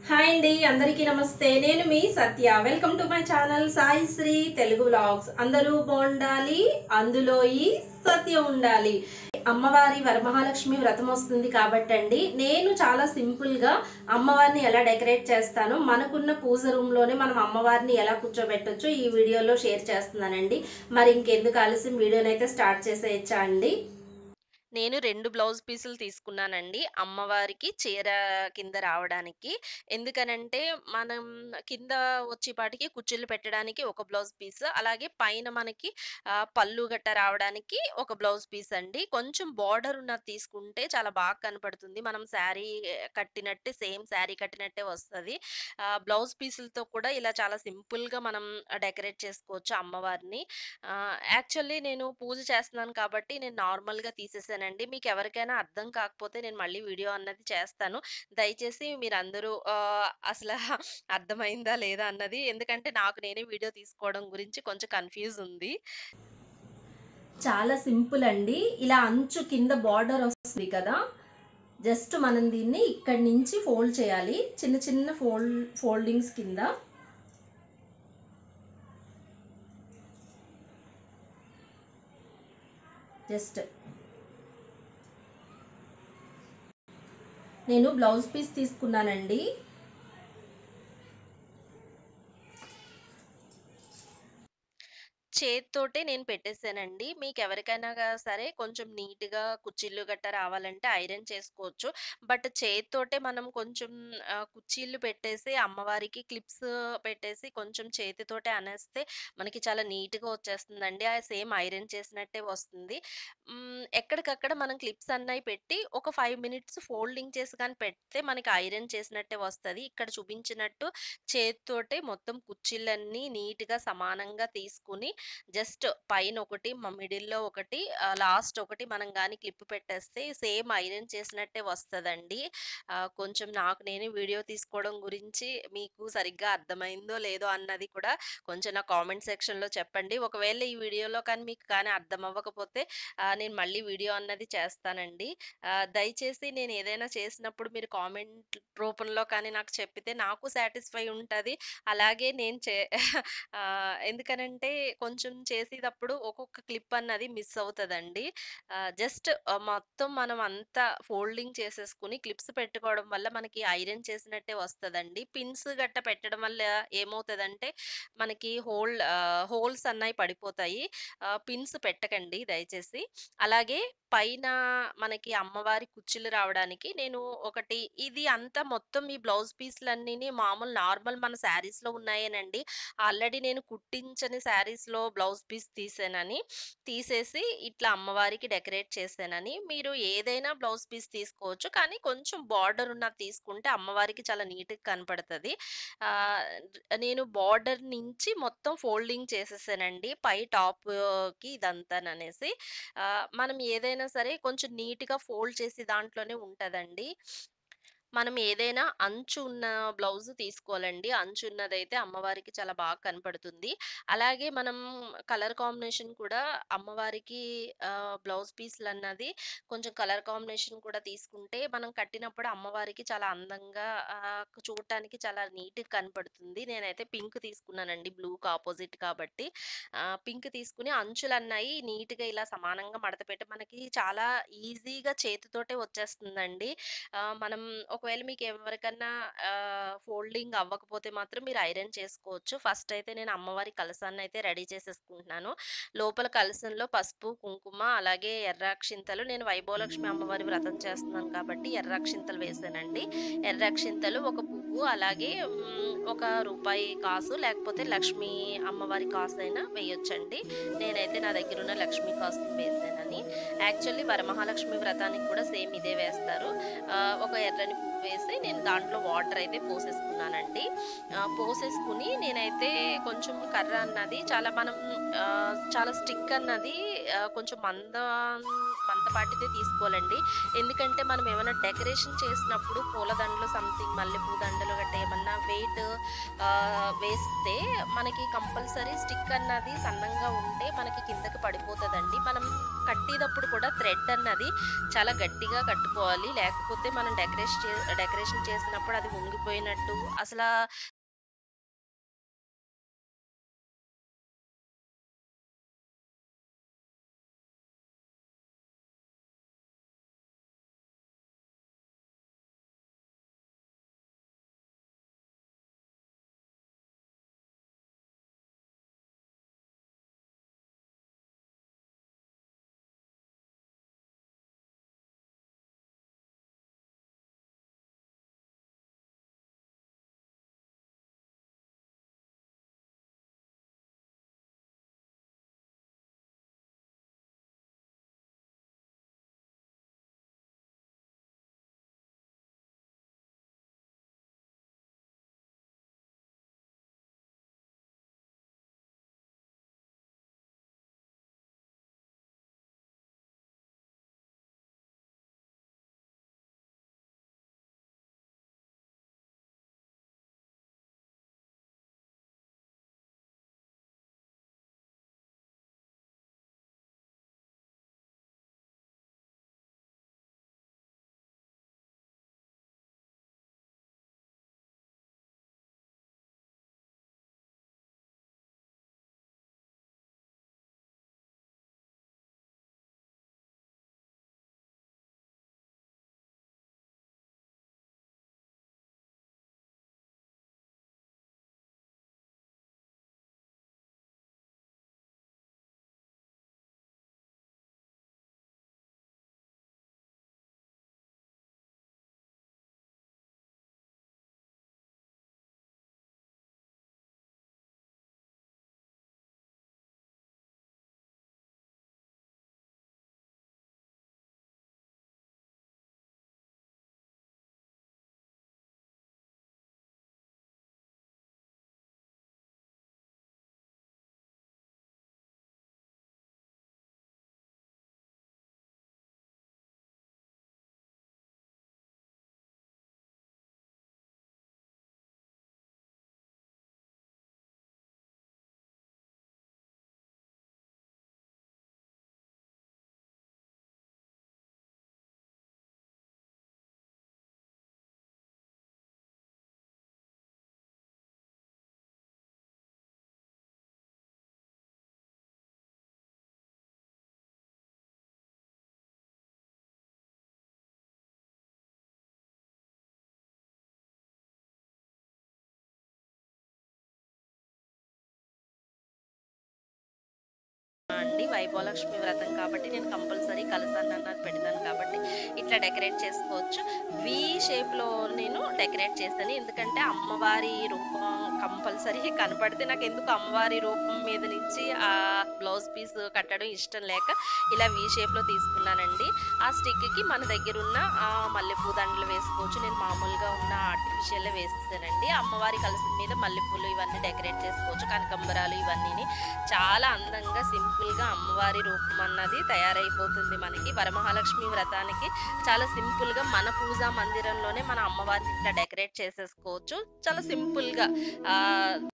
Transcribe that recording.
Hi అండి అందరికీ నమస్తే నేను మీ Satya welcome to my channel Sai Sri Telugu vlogs అందరూ బాగుండాలి అందులో ఈ సత్య ఉండాలి అమ్మవారి వరమహాలక్ష్మి వ్రతం వస్తుంది కాబట్టి అండి నేను చాలా సింపుల్ గా అమ్మవారిని ఎలా డెకరేట్ చేస్తానో మనకున్న పూజ రూమ్ లోనే మనం అమ్మవారిని ఎలా కూర్చోబెట్టొచ్చో ఈ వీడియోలో షేర్ చేస్తున్నానండి మరి ఇంకెందుకు ఆలస్యం వీడియోని అయితే స్టార్ట్ చేసేయచ్చా అండి నేను రెండు బ్లౌజ్ పీసులు తీసుకున్నానండి అమ్మవారికి చీర కింద రావడానికి ఎందుకనంటే మనం కింద వచ్చేపాటికి కుచ్చుళ్ళు పెట్టడానికి ఒక బ్లౌజ్ పీస్ అలాగే పైన మనకి ఆ, పళ్ళు గట్ట రావడానికి ఒక బ్లౌజ్ పీస్ అండి కొంచెం బార్డర్ ఉన్నది తీసుకుంటే చాలా బాగా కనపడుతుంది మనం శారీ కట్టినట్టే సేమ్ శారీ కట్టినట్టే వస్తుంది బ్లౌజ్ పీసులతో కూడా ఇలా చాలా simple గా మనం డెకరేట్ చేసుకోవచ్చు అమ్మవారిని యాక్చువల్లీ నేను పూజ చేస్తున్నాను కాబట్టి నేను నార్మల్గా తీసేసానండి మీకు ఎవరికైనా అర్థం కాకపోతే నేను మళ్ళీ వీడియో అన్నది చేస్తాను దయచేసి మీరందరూ ఆ, అసలు అర్థమైందా లేదా అన్నది ఎందుకంటే నాకు నేనే వీడియో తీసుకోవడం గురించి కొంచెం కన్ఫ్యూజ్ ఉంది చాలా సింపుల్ అండి ఇలా అంచు కింద బార్డర్ వస్తుంది కదా జస్ట్ మనం దీన్ని ఇక్కడి నుంచి ఫోల్డ్ చేయాలి చిన్న చిన్న ఫోల్డ్ ఫోల్డింగ్స్ కింద జస్ట్ నేను బ్లౌజ్ పీస్ తీసుకున్నానండి చేత్తోటే నేను పెట్టేసానండి మీకు ఎవరికైనా గా సరే కొంచెం నీట్గా కుర్చీలు గట్ట రావాలంటే ఐరన్ చేసుకోవచ్చు బట్ చేత్తోటే మనం కొంచెం ఆ, కుర్చీలు పెట్టేసి అమ్మవారికి క్లిప్స్ పెట్టేసి కొంచెం చేతితోటే అనేస్తే మనకి చాలా నీట్గా వచ్చేస్తుందండి ఆ సేమ్ ఐరన్ చేసినట్టే వస్తుంది మ్, ఎక్కడికక్కడ మనం క్లిప్స్ అన్నవి పెట్టి ఒక ఫైవ్ మినిట్స్ ఫోల్డింగ్ చేసి కానీ పెడితే మనకి ఐరన్ చేసినట్టే వస్తుంది ఇక్కడ చూపించినట్టు చేతితోటే మొత్తం కుర్చీలన్నీ నీట్గా సమానంగా తీసుకుని జస్ట్ పైన ఒకటి మిడిల్లో ఒకటి లాస్ట్ ఒకటి మనం కానీ క్లిప్ పెట్టేస్తే సేమ్ ఐరన్ చేసినట్టే వస్తుందండి కొంచెం నాకు నేను వీడియో తీసుకోవడం గురించి మీకు సరిగ్గా అర్థమైందో లేదో అన్నది కూడా కొంచెం నా కామెంట్ సెక్షన్లో చెప్పండి ఒకవేళ ఈ వీడియోలో కానీ మీకు కానీ అర్థం అవ్వకపోతే ఆ, నేను మళ్ళీ వీడియో అన్నది చేస్తానండి ఆ, దయచేసి నేను ఏదైనా చేసినప్పుడు మీరు కామెంట్ రూపంలో కానీ నాకు చెప్పితే నాకు సాటిస్ఫై ఉంటుంది అలాగే నేను చే ఆ, ఎందుకనంటే కొంచెం చేసేటప్పుడు ఒక్కొక్క క్లిప్ అన్నది మిస్ అవుతుందండి జస్ట్ మొత్తం మనం అంతా ఫోల్డింగ్ చేసేసుకుని క్లిప్స్ పెట్టుకోవడం వల్ల మనకి ఐరన్ చేసినట్టే వస్తుందండి పిన్స్ గట్ట పెట్టడం వల్ల ఏమవుతుందంటే మనకి హోల్ హోల్స్ అన్నవి పడిపోతాయి పిన్స్ పెట్టకండి దయచేసి అలాగే పైన మనకి అమ్మవారి కుచ్చులు రావడానికి నేను ఒకటి ఇది అంతా మొత్తం ఈ బ్లౌజ్ పీస్లన్నీ మామూలు నార్మల్ మన శారీస్లో ఉన్నాయేనండి ఆల్రెడీ నేను కుట్టించని శారీస్లో బ్లౌజ్ పీస్ తీసానని తీసేసి ఇట్లా అమ్మవారికి డెకరేట్ చేశానని మీరు ఏదైనా బ్లౌజ్ పీస్ తీసుకోవచ్చు కానీ కొంచెం బార్డర్ ఉన్నది తీసుకుంటే అమ్మవారికి చాలా నీట్గా కనపడుతుంది ఆ, నేను బార్డర్ నుంచి మొత్తం ఫోల్డింగ్ చేసేసానండి పై టాప్కి ఇదంతా అనేసి ఆ, మనం ఏదైనా సరే కొంచెం నీట్గా ఫోల్డ్ చేసి దాంట్లోనే ఉంటుందండి మనం ఏదైనా అంచు ఉన్న బ్లౌజ్ తీసుకోవాలండి అంచు ఉన్నదైతే అమ్మవారికి చాలా బాగా కనపడుతుంది అలాగే మనం కలర్ కాంబినేషన్ కూడా అమ్మవారికి ఆ, బ్లౌజ్ పీస్లు అన్నది కొంచెం కలర్ కాంబినేషన్ కూడా తీసుకుంటే మనం కట్టినప్పుడు అమ్మవారికి చాలా అందంగా ఆ, చూడటానికి చాలా నీట్గా కనపడుతుంది నేనైతే పింక్ తీసుకున్నానండి బ్లూకి ఆపోజిట్ కాబట్టి పింక్ తీసుకుని అంచులు అన్నాయి నీట్గా ఇలా సమానంగా మడత పెట్టి మనకి చాలా ఈజీగా చేతితోటే వచ్చేస్తుందండి ఆ, మనం ఒకవేళ మీకు ఎవరికన్నా ఫోల్డింగ్ అవ్వకపోతే మాత్రం మీరు ఐరన్ చేసుకోవచ్చు ఫస్ట్ అయితే నేను అమ్మవారి కలసాన్ని అయితే రెడీ చేసేసుకుంటున్నాను లోపల కలసంలో పసుపు కుంకుమ అలాగే ఎర్రాక్షింతలు నేను వైభవలక్ష్మి అమ్మవారి వ్రతం చేస్తున్నాను కాబట్టి ఎర్రాక్షింతలు వేసానండి ఎర్రాక్షింతలు ఒక పువ్వు అలాగే మ్, ఒక రూపాయి కాసు లేకపోతే లక్ష్మీ అమ్మవారి కాసు అయినా వేయొచ్చండి నేనైతే నా దగ్గర ఉన్న లక్ష్మీ కాసు వేసానని యాక్చువల్లీ వరమహాలక్ష్మి వ్రతానికి కూడా సేమ్ ఇదే వేస్తారు ఆ, ఒక ఎర్రని పువ్వు వేసి నేను దాంట్లో వాటర్ అయితే పోసేసుకున్నానండి ఆ, పోసేసుకుని నేనైతే కొంచెం కర్ర అన్నది చాలా మనం ఆ, చాలా స్టిక్ అన్నది ఆ, కొంచెం మంద మంద చిన్నపాటిదే తీసుకోవాలండి. ఎందుకంటే మనం ఏమైనా డెకరేషన్ చేసినప్పుడు పూలదండలు సంథింగ్ మల్లెపూ దండలు గట్టా ఏమన్నా వెయిట్ ఆహ్, వేస్తే మనకి కంపల్సరీ స్టిక్ అన్నది సన్నంగా ఉంటే మనకి కిందకి పడిపోతదండి. మనం కట్టేటప్పుడు కూడా థ్రెడ్ అన్నది చాలా గట్టిగా కట్టుకోవాలి. లేకపోతే మనం డెకరేషన్ చే డెకరేషన్ చేసినప్పుడు అది వంగిపోయినట్టు అసలా అండి. వైభవలక్ష్మి వ్రతం కాబట్టి నేను కంపల్సరీ కలశాన్నన్నది పెడతాను కాబట్టి ఇట్లా డెకరేట్ చేసుకోవచ్చు. వి షేప్‌లో నేను డెకరేట్ చేశాను. ఎందుకంటే అమ్మవారి రూపం కంపల్సరీ కనపడితే నాకెందుకో అమ్మవారి రూపం మీద నుంచి ఆ బ్లౌజ్ పీస్ కట్టడం ఇష్టం లేక ఇలా వి షేప్‌లో తీసుకున్నానండి. ఆ స్టిక్‌కి మన దగ్గరున్న ఆహ్, మల్లెపూ దండలు వేసుకోవచ్చు. నేను మామూలుగా ఉన్న ఆర్టిఫిషియలే వేసేసానండి. అమ్మవారి కలశం మీద మల్లెపూలు ఇవన్నీ డెకరేట్ చేసుకోవచ్చు. కనకంబరాలు ఇవన్నీని. చాలా అందంగా సింపుల్‌గా అమ్మవారి రూపం అన్నది తయారైపోతుంది మనకి. వరమహాలక్ష్మి వ్రతానికి చాలా సింపుల్‌గా మన పూజా మందిరంలోనే మన అమ్మవారిని ఇట్లా డెకరేట్ చేసేసుకోవచ్చు. చాలా సింపుల్‌గా ఆహ్